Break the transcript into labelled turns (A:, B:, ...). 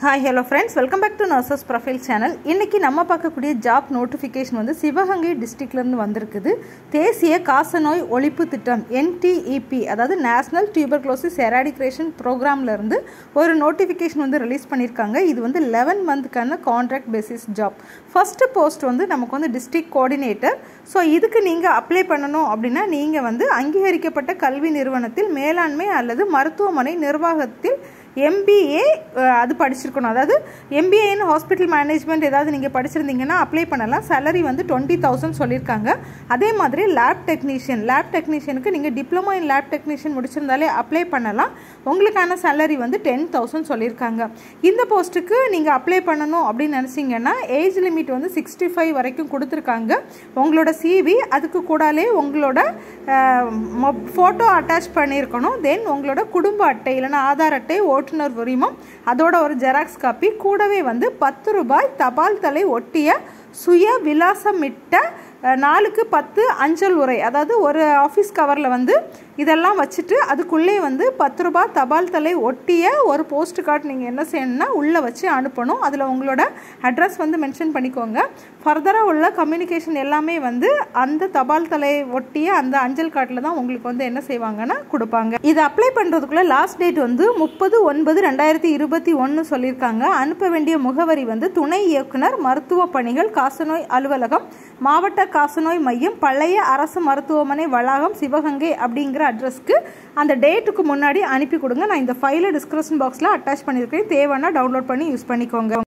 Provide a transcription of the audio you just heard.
A: hi hello friends welcome back to nurses profile channel இன்றைக்கி நம்ம பார்க்கக்கூடிய ஜாப் நோட்டிஃபிகேஷன் வந்து சிவகங்கை டிஸ்ட்ரிக்ட்லேருந்து வந்திருக்குது தேசிய காசநோய் ஒழிப்பு திட்டம் என்டிஇபி அதாவது நேஷ்னல் டியூபர்க்ளோசிஸ் எராடிக்ரேஷன் ப்ரோக்ராம்லேருந்து ஒரு நோட்டிஃபிகேஷன் வந்து ரிலீஸ் பண்ணியிருக்காங்க இது வந்து லெவன் மந்த்துக்கான contract basis job first post வந்து நமக்கு வந்து டிஸ்ட்ரிக்ட் கோஆர்டினேட்டர் ஸோ இதுக்கு நீங்கள் அப்ளை பண்ணணும் அப்படின்னா நீங்கள் வந்து அங்கீகரிக்கப்பட்ட கல்வி நிறுவனத்தில் மேலாண்மை அல்லது மருத்துவமனை நிர்வாகத்தில் எம்பிஏ அது படிச்சிருக்கணும் அதாவது எம்பிஏன்னு ஹாஸ்பிட்டல் மேனேஜ்மெண்ட் ஏதாவது நீங்கள் படிச்சிருந்தீங்கன்னா அப்ளை பண்ணலாம் சேலரி வந்து டுவெண்ட்டி தௌசண்ட் சொல்லியிருக்காங்க அதே மாதிரி லேப் டெக்னீஷியன் லேப் டெக்னீஷியனுக்கு நீங்கள் டிப்ளமோ இன் லேப் டெக்னீஷியன் முடிச்சிருந்தாலே அப்ளை பண்ணலாம் உங்களுக்கான சேலரி வந்து டென் தௌசண்ட் சொல்லியிருக்காங்க இந்த போஸ்ட்டுக்கு நீங்கள் அப்ளை பண்ணணும் அப்படின்னு நினச்சிங்கன்னா ஏஜ் லிமிட் வந்து சிக்ஸ்டி ஃபைவ் வரைக்கும் கொடுத்துருக்காங்க உங்களோட சிவி அதுக்கு கூடாலே உங்களோட ஃபோட்டோ அட்டாச் பண்ணியிருக்கணும் தென் உங்களோட குடும்ப அட்டை இல்லைன்னா ஆதார் அட்டை ஓட்டுநர் உரிமம் அதோட ஒரு ஜெராக்ஸ் காப்பி கூடவே வந்து பத்து ரூபாய் தபால் தலை ஒட்டிய சுய விலாசமிட்ட நாலுக்கு பத்து அஞ்சல் உரை அதாவது ஒரு ஆஃபீஸ் கவரில் வந்து இதெல்லாம் வச்சுட்டு அதுக்குள்ளே வந்து பத்து ரூபாய் தபால் தலை ஒட்டிய ஒரு போஸ்ட் கார்டு நீங்கள் என்ன செய்யணும்னா உள்ளே வச்சு அனுப்பணும் அதில் உங்களோட அட்ரஸ் வந்து மென்ஷன் பண்ணிக்கோங்க ஃபர்தராக உள்ள கம்யூனிகேஷன் எல்லாமே வந்து அந்த தபால் தலை ஒட்டிய அந்த அஞ்சல் கார்டில் தான் உங்களுக்கு வந்து என்ன செய்வாங்கன்னா கொடுப்பாங்க இது அப்ளை பண்ணுறதுக்குள்ள லாஸ்ட் டேட் வந்து முப்பது ஒன்பது ரெண்டாயிரத்தி இருபத்தி ஒன்று சொல்லியிருக்காங்க அனுப்ப வேண்டிய முகவரி வந்து துணை இயக்குனர் மருத்துவ பணிகள் காசநோய் அலுவலகம் மாவட்ட காசநோய் மையம் பழைய அரசு மருத்துவமனை வளாகம் சிவகங்கை அப்படிங்கிற அட்ரஸ்க்கு அந்த டேட்டுக்கு முன்னாடி அனுப்பி கொடுங்க நான் இந்த ஃபைலை டிஸ்கிரிப்ஷன் பாக்ஸில் அட்டாச் பண்ணியிருக்கேன் தேவைன்னா டவுன்லோட் பண்ணி யூஸ் பண்ணிக்கோங்க